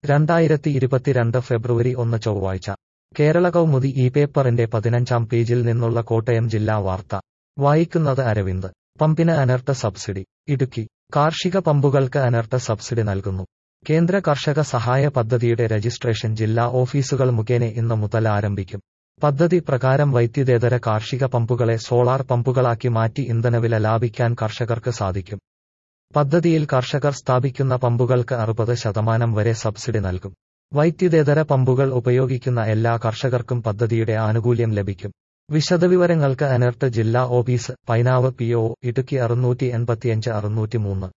രണ്ടായിരത്തി ഇരുപത്തിരണ്ട് ഫെബ്രുവരി ഒന്ന് ചൊവ്വാഴ്ച കേരള കൗമുദി ഈ പേപ്പറിന്റെ പതിനഞ്ചാം പേജിൽ നിന്നുള്ള കോട്ടയം ജില്ലാ വാർത്ത വായിക്കുന്നത് അരവിന്ദ് പമ്പിന് അനർട്ട് സബ്സിഡി ഇടുക്കി കാർഷിക പമ്പുകൾക്ക് അനർട്ട് സബ്സിഡി നൽകുന്നു കേന്ദ്ര കർഷക സഹായ പദ്ധതിയുടെ രജിസ്ട്രേഷൻ ജില്ലാ ഓഫീസുകൾ മുഖേന ഇന്ന് മുതൽ ആരംഭിക്കും പദ്ധതി പ്രകാരം വൈദ്യുതേതര കാർഷിക പമ്പുകളെ സോളാർ പമ്പുകളാക്കി മാറ്റി ഇന്ധനവില ലാഭിക്കാൻ കർഷകർക്ക് സാധിക്കും പദ്ധതിയിൽ കർഷകർ സ്ഥാപിക്കുന്ന പമ്പുകൾക്ക് അറുപത് ശതമാനം വരെ സബ്സിഡി നൽകും വൈദ്യുതേതര പമ്പുകൾ ഉപയോഗിക്കുന്ന എല്ലാ കർഷകർക്കും പദ്ധതിയുടെ ആനുകൂല്യം ലഭിക്കും വിശദവിവരങ്ങൾക്ക് അനർട്ട് ജില്ലാ office Painavu P O Idukki അറുന്നൂറ്റി എൺപത്തിയഞ്ച് അറുന്നൂറ്റി മൂന്ന്